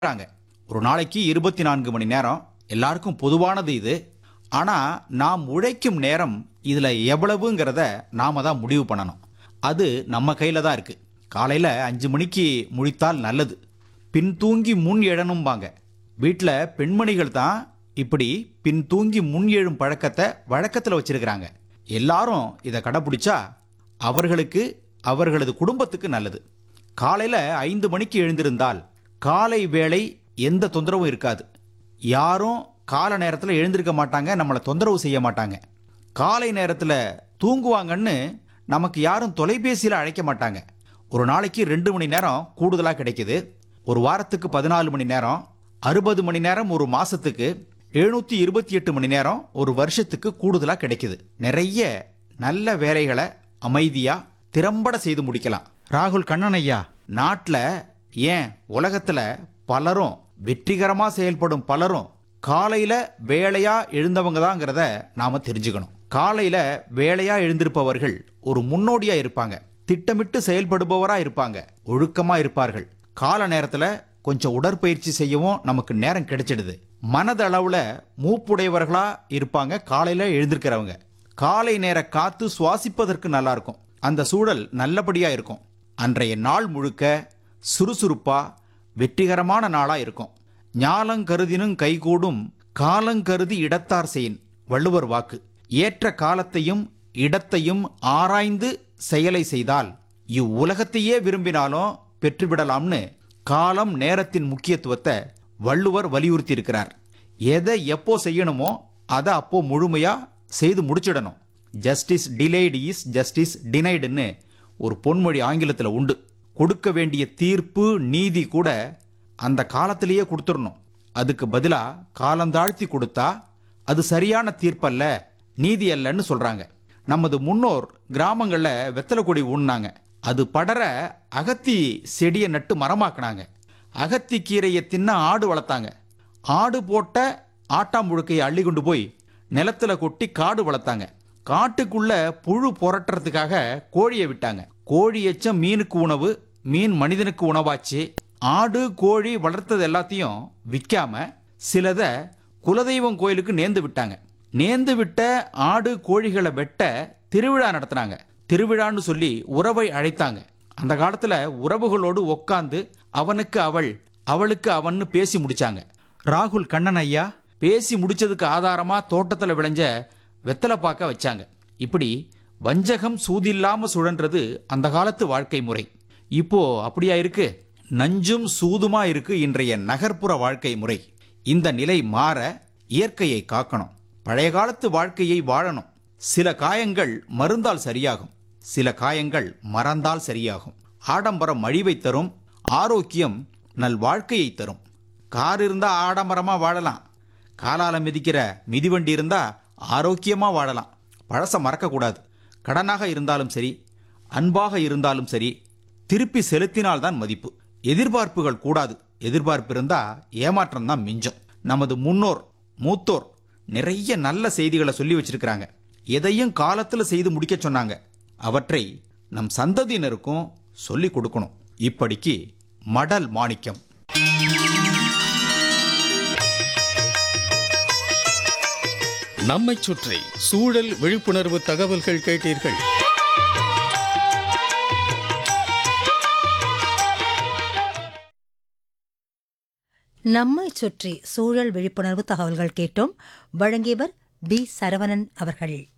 சொல்றாங்க ஒரு நாளைக்கு இருபத்தி நான்கு மணி நேரம் எல்லாருக்கும் பொதுவானது இது ஆனா நாம் உழைக்கும் நேரம் இதுல எவ்வளவுங்கிறத நாம தான் முடிவு பண்ணணும் அது நம்ம கையில தான் இருக்கு காலையில அஞ்சு மணிக்கு முழித்தால் நல்லது பின் தூங்கி முன் எழணும்பாங்க வீட்டில் பெண்மணிகள் தான் இப்படி பின் தூங்கி முன் எழும் பழக்கத்தை வழக்கத்தில் வச்சிருக்கிறாங்க எல்லாரும் இதை கடைப்பிடிச்சா அவர்களுக்கு அவர்களது குடும்பத்துக்கு நல்லது காலையில ஐந்து மணிக்கு எழுந்திருந்தால் காலை வேளை எந்த தொந்தரவும் இருக்காது யாரும் கால நேரத்தில் எழுந்திருக்க மாட்டாங்க நம்மளை தொந்தரவு செய்ய மாட்டாங்க காலை நேரத்தில் தூங்குவாங்கன்னு நமக்கு யாரும் தொலைபேசியில் அழைக்க மாட்டாங்க ஒரு நாளைக்கு ரெண்டு மணி நேரம் கூடுதலாக கிடைக்குது ஒரு வாரத்துக்கு பதினாலு மணி நேரம் அறுபது மணி நேரம் ஒரு மாசத்துக்கு எழுநூத்தி இருபத்தி எட்டு மணி நேரம் ஒரு வருஷத்துக்கு கூடுதலா கிடைக்குது நிறைய நல்ல வேலைகளை அமைதியா திறம்பட செய்து முடிக்கலாம் ராகுல் கண்ணன் ஐயா நாட்டுல ஏன் உலகத்துல பலரும் வெற்றிகரமா செயல்படும் பலரும் காலையில வேலையா எழுந்தவங்க தாங்கிறத நாம தெரிஞ்சுக்கணும் காலையில வேலையா எழுந்திருப்பவர்கள் ஒரு முன்னோடியா இருப்பாங்க திட்டமிட்டு செயல்படுபவரா இருப்பாங்க ஒழுக்கமா இருப்பார்கள் கால நேரத்துல கொஞ்சம் உடற்பயிற்சி செய்யவும் நமக்கு நேரம் கிடைச்சிடுது மனதளவுல மூப்புடையவர்களா இருப்பாங்க காலையில எழுந்திருக்கிறவங்க காலை நேர காத்து சுவாசிப்பதற்கு நல்லா இருக்கும் அந்த சூழல் நல்லபடியா இருக்கும் அன்றைய நாள் முழுக்க சுறுசுறுப்பா வெற்றிகரமான நாளா இருக்கும் ஞாலங்கருதினும் கைகூடும் காலங்கருதி இடத்தார் செயின் வள்ளுவர் வாக்கு ஏற்ற காலத்தையும் இடத்தையும் ஆராய்ந்து செயலை செய்தால் இவ்வுலகத்தையே விரும்பினாலும் பெற்றுவிடலாம்னு காலம் நேரத்தின் முக்கியத்துவத்தை வள்ளுவர் வலியுறுத்தி இருக்கிறார் எதை எப்போ செய்யணுமோ அதை அப்போ முழுமையா செய்து முடிச்சிடணும் ஜஸ்டிஸ் டிலேடு இஸ் ஜஸ்டிஸ் டினைடுன்னு ஒரு பொன்மொழி ஆங்கிலத்தில் உண்டு கொடுக்க வேண்டிய தீர்ப்பு நீதி கூட அந்த காலத்திலேயே கொடுத்துடணும் அதுக்கு பதிலா காலந்தாழ்த்தி கொடுத்தா அது சரியான தீர்ப்பல்ல நீதி அல்லன்னு சொல்றாங்க நமது முன்னோர் கிராமங்கள்ல வெத்தலை கொடி ஊன்னாங்க அது படர அகத்தி செடியை நட்டு மரமாக்குனாங்க அகத்தி கீரையை தின்ன ஆடு வளர்த்தாங்க ஆடு போட்ட ஆட்டாம்புழுக்கையை அள்ளி கொண்டு போய் நிலத்துல கொட்டி காடு வளர்த்தாங்க காட்டுக்குள்ள புழு புரட்டுறதுக்காக கோழியை விட்டாங்க கோழி எச்சம் மீனுக்கு உணவு மீன் மனிதனுக்கு உணவாச்சு ஆடு கோழி வளர்த்தது எல்லாத்தையும் விற்காம சிலத குலதெய்வம் கோயிலுக்கு நேர்ந்து விட்டாங்க நேர்ந்து விட்ட ஆடு கோழிகளை வெட்ட திருவிழா நடத்தினாங்க திருவிழான்னு சொல்லி உறவை அழைத்தாங்க அந்த காலத்துல உறவுகளோடு உட்கார்ந்து அவனுக்கு அவள் அவளுக்கு அவன்னு பேசி முடிச்சாங்க ராகுல் கண்ணன் ஐயா பேசி முடிச்சதுக்கு ஆதாரமா தோட்டத்துல விளைஞ்ச வெத்தலை பாக்க வச்சாங்க இப்படி வஞ்சகம் சூதில்லாம சுழன்றது அந்த காலத்து வாழ்க்கை முறை இப்போ அப்படியா இருக்கு நஞ்சும் சூதுமா இருக்கு இன்றைய நகர்ப்புற வாழ்க்கை முறை இந்த நிலை மாற இயற்கையை காக்கணும் பழைய காலத்து வாழ்க்கையை வாழணும் சில காயங்கள் மருந்தால் சரியாகும் சில காயங்கள் மறந்தால் சரியாகும் ஆடம்பரம் அழிவை தரும் ஆரோக்கியம் நல் வாழ்க்கையை தரும் கார் இருந்தா ஆடம்பரமா வாழலாம் காலால மிதிக்கிற மிதிவண்டி இருந்தா ஆரோக்கியமா வாழலாம் பழச மறக்க கூடாது கடனாக இருந்தாலும் சரி அன்பாக இருந்தாலும் சரி திருப்பி செலுத்தினால்தான் மதிப்பு எதிர்பார்ப்புகள் கூடாது எதிர்பார்ப்பு இருந்தா ஏமாற்றம் தான் மிஞ்சும் நமது முன்னோர் மூத்தோர் நிறைய நல்ல செய்திகளை சொல்லி வச்சிருக்கிறாங்க எதையும் காலத்துல செய்து முடிக்க சொன்னாங்க அவற்றை நம் சந்ததியினருக்கும் சொல்லி கொடுக்கணும் இப்படிக்கு மடல் மாணிக்கம் நம்மைச் சுற்றி சூழல் விழிப்புணர்வு தகவல்கள் கேட்டீர்கள் நம்மை சுற்றி சூழல் விழிப்புணர்வு தகவல்கள் கேட்டோம் வழங்கியவர் பி சரவணன் அவர்கள்